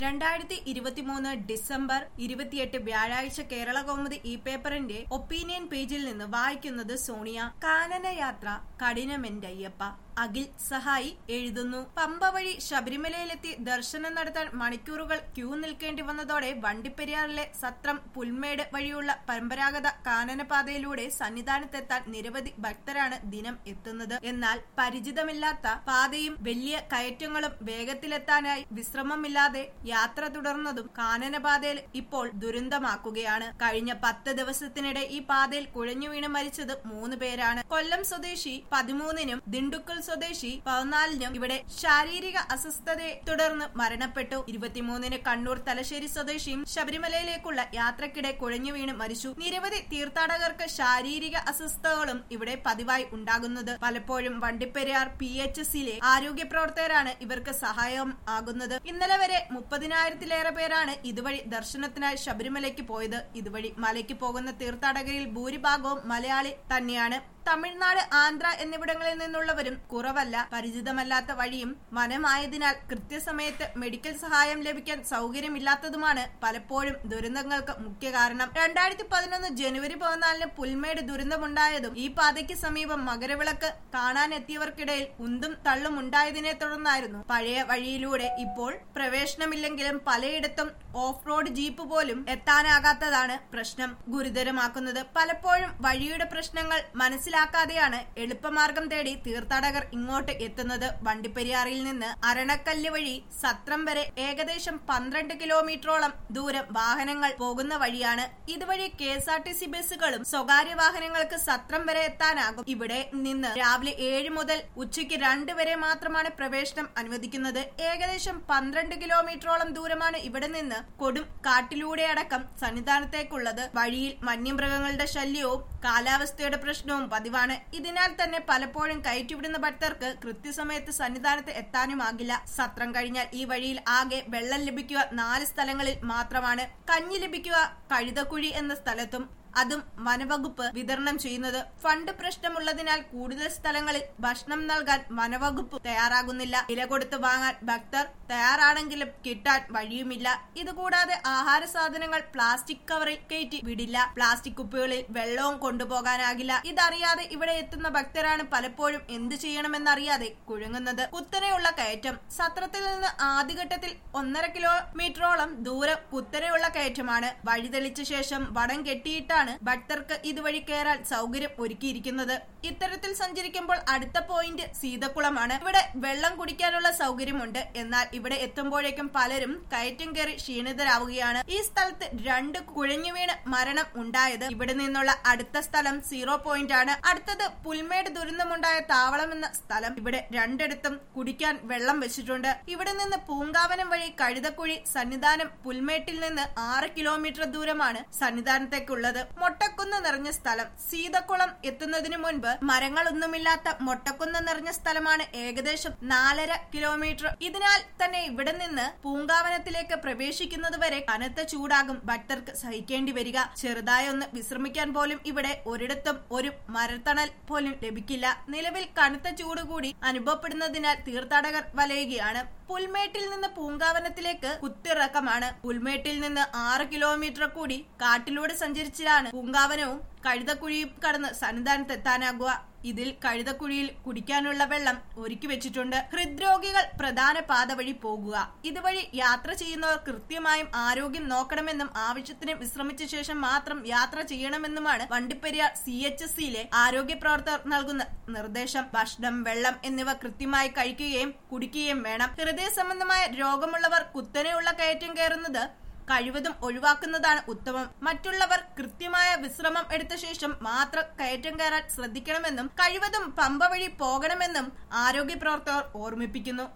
രണ്ടായിരത്തി ഇരുപത്തിമൂന്ന് ഡിസംബർ ഇരുപത്തിയെട്ട് വ്യാഴാഴ്ച കേരള കൗമുദി ഈ പേപ്പറിന്റെ ഒപ്പീനിയൻ പേജിൽ നിന്ന് വായിക്കുന്നത് സോണിയ കാനനയാത്ര കഠിനമെന്റയ്യപ്പ അഖിൽ സഹായി എഴുതുന്നു പമ്പ വഴി ശബരിമലയിലെത്തി ദർശനം നടത്താൻ മണിക്കൂറുകൾ ക്യൂ നിൽക്കേണ്ടി വന്നതോടെ വണ്ടിപ്പെരിയാറിലെ സത്രം പുൽമേട് വഴിയുള്ള പരമ്പരാഗത കാനനപാതയിലൂടെ സന്നിധാനത്തെത്താൻ നിരവധി ഭക്തരാണ് ദിനം എത്തുന്നത് എന്നാൽ പരിചിതമില്ലാത്ത പാതയും വലിയ കയറ്റങ്ങളും വേഗത്തിലെത്താനായി വിശ്രമമില്ലാതെ യാത്ര തുടർന്നതും കാനനപാതയിൽ ഇപ്പോൾ ദുരന്തമാക്കുകയാണ് കഴിഞ്ഞ പത്ത് ദിവസത്തിനിടെ ഈ പാതയിൽ കുഴഞ്ഞു വീണ് മരിച്ചത് മൂന്ന് പേരാണ് കൊല്ലം സ്വദേശി പതിമൂന്നിനും ദിണ്ടുക്കൽ സ്വദേശി പതിനാലിനും ഇവിടെ ശാരീരിക അസ്വസ്ഥതയെ തുടർന്ന് മരണപ്പെട്ടു ഇരുപത്തിമൂന്നിന് കണ്ണൂർ തലശ്ശേരി സ്വദേശിയും ശബരിമലയിലേക്കുള്ള യാത്രക്കിടെ കുഴഞ്ഞു വീണ് മരിച്ചു നിരവധി തീർത്ഥാടകർക്ക് ശാരീരിക അസ്വസ്ഥതകളും ഇവിടെ പതിവായി ഉണ്ടാകുന്നത് പലപ്പോഴും വണ്ടിപ്പെരിയാർ പി എച്ച് എസിലെ ആരോഗ്യ പ്രവർത്തകരാണ് ഇവർക്ക് സഹായം ആകുന്നത് ഇന്നലെ വരെ മുപ്പതിനായിരത്തിലേറെ പേരാണ് ഇതുവഴി ദർശനത്തിനായി ശബരിമലയ്ക്ക് പോയത് ഇതുവഴി മലയ്ക്ക് പോകുന്ന തീർത്ഥാടകരിൽ ഭൂരിഭാഗവും മലയാളി തന്നെയാണ് തമിഴ്നാട് ആന്ധ്ര എന്നിവിടങ്ങളിൽ നിന്നുള്ളവരും കുറവല്ല പരിചിതമല്ലാത്ത വഴിയും വനമായതിനാൽ കൃത്യസമയത്ത് മെഡിക്കൽ സഹായം ലഭിക്കാൻ സൗകര്യമില്ലാത്തതുമാണ് പലപ്പോഴും ദുരന്തങ്ങൾക്ക് മുഖ്യ കാരണം രണ്ടായിരത്തി പതിനൊന്ന് ജനുവരി പതിനാലിന് പുൽമേട് ദുരന്തമുണ്ടായതും ഈ പാതയ്ക്ക് സമീപം മകരവിളക്ക് കാണാനെത്തിയവർക്കിടയിൽ ഉന്തും തള്ളും ഉണ്ടായതിനെ തുടർന്നായിരുന്നു പഴയ വഴിയിലൂടെ ഇപ്പോൾ പ്രവേശനമില്ലെങ്കിലും പലയിടത്തും ഓഫ് റോഡ് ജീപ്പ് പോലും എത്താനാകാത്തതാണ് പ്രശ്നം ഗുരുതരമാക്കുന്നത് പലപ്പോഴും വഴിയുടെ പ്രശ്നങ്ങൾ മനസ്സിലാക്കാതെയാണ് എളുപ്പമാർഗം തേടി തീർത്ഥാടകർ ഇങ്ങോട്ട് എത്തുന്നത് വണ്ടിപ്പെരിയാറിൽ നിന്ന് അരണക്കല്ല് വഴി സത്രം വരെ ഏകദേശം പന്ത്രണ്ട് കിലോമീറ്ററോളം ദൂരം വാഹനങ്ങൾ പോകുന്ന വഴിയാണ് ഇതുവഴി K S R T C ബസ്സുകളും സ്വകാര്യ വാഹനങ്ങൾക്ക് സത്രം വരെ എത്താനാകും ഇവിടെ നിന്ന് രാവിലെ ഏഴ് മുതൽ ഉച്ചയ്ക്ക് രണ്ട് വരെ മാത്രമാണ് പ്രവേശനം അനുവദിക്കുന്നത് ഏകദേശം പന്ത്രണ്ട് കിലോമീറ്ററോളം ദൂരമാണ് ഇവിടെ നിന്ന് കൊടും കാട്ടിലൂടെ അടക്കം സന്നിധാനത്തേക്കുള്ളത് വഴിയിൽ വന്യമൃഗങ്ങളുടെ ശല്യവും കാലാവസ്ഥയുടെ പ്രശ്നവും പതിവാണ് ഇതിനാൽ തന്നെ പലപ്പോഴും കയറ്റിവിടുന്ന ഭക്തർക്ക് കൃത്യസമയത്ത് സന്നിധാനത്ത് എത്താനുമാകില്ല സത്രം കഴിഞ്ഞാൽ ഈ വഴിയിൽ ആകെ വെള്ളം ലഭിക്കുക നാല് സ്ഥലങ്ങളിൽ മാത്രമാണ് കഞ്ഞി ലഭിക്കുക കഴുതക്കുഴി എന്ന സ്ഥലത്തും അതും വനവകുപ്പ് വിതരണം ചെയ്യുന്നത് ഫണ്ട് പ്രശ്നമുള്ളതിനാൽ കൂടുതൽ സ്ഥലങ്ങളിൽ ഭക്ഷണം നൽകാൻ വനവകുപ്പ് തയ്യാറാകുന്നില്ല വില കൊടുത്ത് വാങ്ങാൻ ഭക്തർ തയ്യാറാണെങ്കിലും കിട്ടാൻ വഴിയുമില്ല ഇതുകൂടാതെ ആഹാര സാധനങ്ങൾ പ്ലാസ്റ്റിക് കവറിൽ കയറ്റി വിടില്ല പ്ലാസ്റ്റിക് കുപ്പികളിൽ വെള്ളവും കൊണ്ടുപോകാനാകില്ല ഇതറിയാതെ ഇവിടെ എത്തുന്ന ഭക്തരാണ് പലപ്പോഴും എന്ത് ചെയ്യണമെന്നറിയാതെ കുഴുങ്ങുന്നത് കുത്തനെയുള്ള കയറ്റം സത്രത്തിൽ നിന്ന് ആദ്യഘട്ടത്തിൽ ഒന്നര കിലോമീറ്ററോളം ദൂരം കുത്തനെയുള്ള കയറ്റമാണ് വഴി തെളിച്ച ശേഷം വടം കെട്ടിയിട്ടാണ് ഭക്തർക്ക് ഇതുവഴി കയറാൻ സൗകര്യം ഒരുക്കിയിരിക്കുന്നത് ഇത്തരത്തിൽ സഞ്ചരിക്കുമ്പോൾ അടുത്ത പോയിന്റ് സീതക്കുളമാണ് ഇവിടെ വെള്ളം കുടിക്കാനുള്ള സൗകര്യമുണ്ട് എന്നാൽ ഇവിടെ എത്തുമ്പോഴേക്കും പലരും കയറ്റം കയറി ക്ഷീണിതരാവുകയാണ് ഈ സ്ഥലത്ത് രണ്ട് കുഴഞ്ഞു വീണ് മരണം ഉണ്ടായത് ഇവിടെ നിന്നുള്ള അടുത്ത സ്ഥലം സീറോ പോയിന്റ് ആണ് അടുത്തത് പുൽമേട് ദുരന്തമുണ്ടായ താവളം എന്ന സ്ഥലം ഇവിടെ രണ്ടിടത്തും കുടിക്കാൻ വെള്ളം വെച്ചിട്ടുണ്ട് ഇവിടെ നിന്ന് പൂങ്കാവനം വഴി കഴുതക്കുഴി സന്നിധാനം പുൽമേട്ടിൽ നിന്ന് ആറ് കിലോമീറ്റർ ദൂരമാണ് സന്നിധാനത്തേക്കുള്ളത് മൊട്ടക്കുന്ന് നിറഞ്ഞ സ്ഥലം സീതക്കുളം എത്തുന്നതിനു മുൻപ് മരങ്ങളൊന്നുമില്ലാത്ത മൊട്ടക്കുന്ന് നിറഞ്ഞ സ്ഥലമാണ് ഏകദേശം നാലര കിലോമീറ്റർ ഇതിനാൽ തന്നെ ഇവിടെ നിന്ന് പൂങ്കാവനത്തിലേക്ക് പ്രവേശിക്കുന്നത് വരെ കനത്ത ചൂടാകും ഭക്തർക്ക് സഹിക്കേണ്ടി വരിക ചെറുതായി ഒന്ന് വിശ്രമിക്കാൻ പോലും ഇവിടെ ഒരിടത്തും ഒരു മരത്തണൽ പോലും ലഭിക്കില്ല നിലവിൽ കനത്ത ചൂട് കൂടി അനുഭവപ്പെടുന്നതിനാൽ തീർത്ഥാടകർ വലയുകയാണ് പുൽമേട്ടിൽ നിന്ന് പൂങ്കാവനത്തിലേക്ക് കുത്തിറക്കമാണ് പുൽമേട്ടിൽ നിന്ന് ആറ് കിലോമീറ്റർ കൂടി കാട്ടിലൂടെ സഞ്ചരിച്ചാണ് പൂങ്കാവനവും കഴുതക്കുഴിയും കടന്ന് സന്നിധാനത്ത് എത്താനാകുക ഇതിൽ കഴുതക്കുഴിയിൽ കുടിക്കാനുള്ള വെള്ളം ഒരുക്കി വെച്ചിട്ടുണ്ട് ഹൃദ്രോഗികൾ പ്രധാന പാത വഴി പോകുക ഇതുവഴി യാത്ര ചെയ്യുന്നവർ കൃത്യമായും ആരോഗ്യം നോക്കണമെന്നും ആവശ്യത്തിന് വിശ്രമിച്ച ശേഷം മാത്രം യാത്ര ചെയ്യണമെന്നുമാണ് വണ്ടിപ്പെരിയാർ സി എച്ച് എസ് സിയിലെ ആരോഗ്യ പ്രവർത്തകർ നൽകുന്ന നിർദ്ദേശം ഭക്ഷണം വെള്ളം എന്നിവ കൃത്യമായി കഴിക്കുകയും കുടിക്കുകയും വേണം ഹൃദയ സംബന്ധമായ രോഗമുള്ളവർ കുത്തനെയുള്ള കയറ്റം കയറുന്നത് കഴിവതും ഒഴിവാക്കുന്നതാണ് ഉത്തമം മറ്റുള്ളവർ കൃത്യമായ വിശ്രമം എടുത്ത ശേഷം മാത്രം കയറ്റം കയറാൻ ശ്രദ്ധിക്കണമെന്നും കഴിവതും പമ്പ വഴി പോകണമെന്നും ആരോഗ്യ പ്രവർത്തകർ ഓർമ്മിപ്പിക്കുന്നു